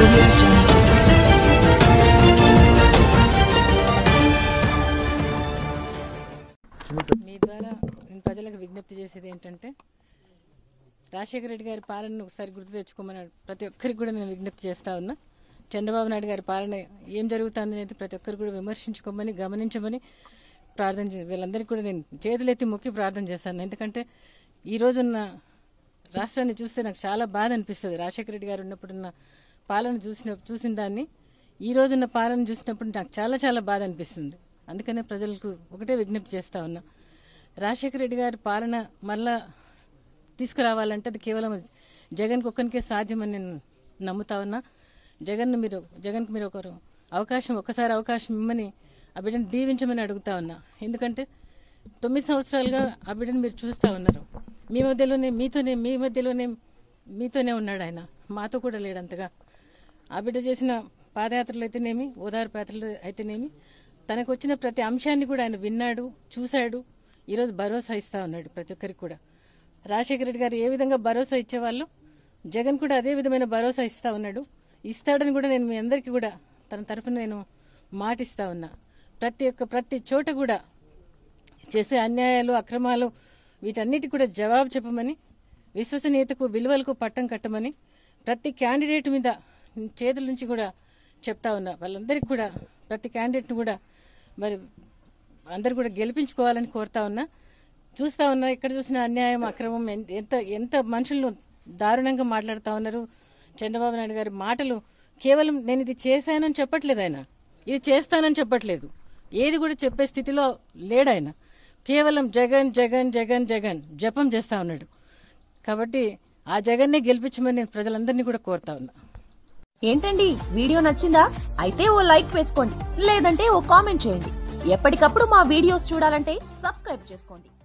audio jungle. మీ ద్వారా నేను ప్రజలకు విజ్ఞప్తి చేసేది ఏంటంటే రాజశేఖర రెడ్డి గారి పాలనను ఒకసారి గుర్తు తెచ్చుకోమని ప్రతి ఒక్కరికి కూడా నేను విజ్ఞప్తి చేస్తా ఉన్నా చంద్రబాబు నాయుడు గారి పాలన ఏం జరుగుతుంది అనేది ప్రతి ఒక్కరు కూడా విమర్శించుకోమని గమనించమని ప్రార్థన చే- వీళ్ళందరికీ కూడా నేను చేతులెత్తి మొక్కి ప్రార్థన చేస్తాను ఎందుకంటే ఈ రోజున్న రాష్ట్రాన్ని చూస్తే నాకు చాలా బాధ అనిపిస్తుంది రాజశేఖర రెడ్డి గారు ఉన్నప్పుడున్న పాలన చూసిన చూసిన దాన్ని ఈ రోజున్న పాలన చూసినప్పుడు నాకు చాలా చాలా బాధ అనిపిస్తుంది అందుకనే ప్రజలకు ఒకటే విజ్ఞప్తి చేస్తా ఉన్నా రాజశేఖర రెడ్డి గారి పాలన మళ్ళా తీసుకురావాలంటే అది కేవలం జగన్కి ఒక్కనికే సాధ్యమని నేను నమ్ముతా ఉన్నా జగన్ మీరు జగన్కి మీరు ఒకరు అవకాశం ఒక్కసారి అవకాశం ఇమ్మని ఆ బిడ్డను దీవించమని అడుగుతా ఉన్నా ఎందుకంటే తొమ్మిది సంవత్సరాలుగా ఆ బిడ్డను మీరు చూస్తూ ఉన్నారు మీ మధ్యలోనే మీతోనే మీ మధ్యలోనే మీతోనే ఉన్నాడు ఆయన మాతో కూడా లేడంతగా ఆ బిడ్డ చేసిన పాదయాత్రలు అయితేనేమి ఓదార్పు యాత్రలు అయితేనేమి తనకు వచ్చిన ప్రతి అంశాన్ని కూడా ఆయన విన్నాడు చూశాడు ఈరోజు భరోసా ఇస్తా ఉన్నాడు ప్రతి ఒక్కరికి కూడా రాజశేఖర రెడ్డి గారు ఏ విధంగా భరోసా ఇచ్చేవాళ్ళు జగన్ కూడా అదే విధమైన భరోసా ఇస్తా ఉన్నాడు ఇస్తాడని కూడా నేను మీ అందరికీ కూడా తన తరఫున నేను మాటిస్తా ఉన్నా ప్రతి ఒక్క ప్రతి చోట కూడా చేసే అన్యాయాలు అక్రమాలు వీటన్నిటి కూడా జవాబు చెప్పమని విశ్వసనీయతకు విలువలకు పట్టం కట్టమని ప్రతి క్యాండిడేట్ మీద చేతుల నుంచి కూడా చెప్తా ఉన్నా వాళ్ళందరికీ కూడా ప్రతి క్యాండిడేట్ను కూడా మరి అందరు కూడా గెలిపించుకోవాలని కోరుతా ఉన్నా చూస్తా ఉన్నా ఎక్కడ చూసినా అన్యాయం అక్రమం ఎన్- ఎంత ఎంత మనుషులను దారుణంగా మాట్లాడుతా ఉన్నారు చంద్రబాబు నాయుడు గారి మాటలు కేవలం నేను ఇది చేశానని చెప్పట్లేదు ఆయన ఇది చేస్తానని చెప్పట్లేదు ఏది కూడా చెప్పే స్థితిలో లేడు ఆయన కేవలం జగన్ జగన్ జగన్ జగన్ జపం చేస్తా ఉన్నాడు కాబట్టి ఆ జగన్నే గెలిపించమని నేను ప్రజలందరినీ కూడా కోరుతా ఉన్నా ఏంటండి వీడియో నచ్చిందా అయితే ఓ లైక్ వేసుకోండి లేదంటే ఓ కామెంట్ చేయండి ఎప్పటికప్పుడు మా వీడియోస్ చూడాలంటే సబ్స్క్రైబ్ చేసుకోండి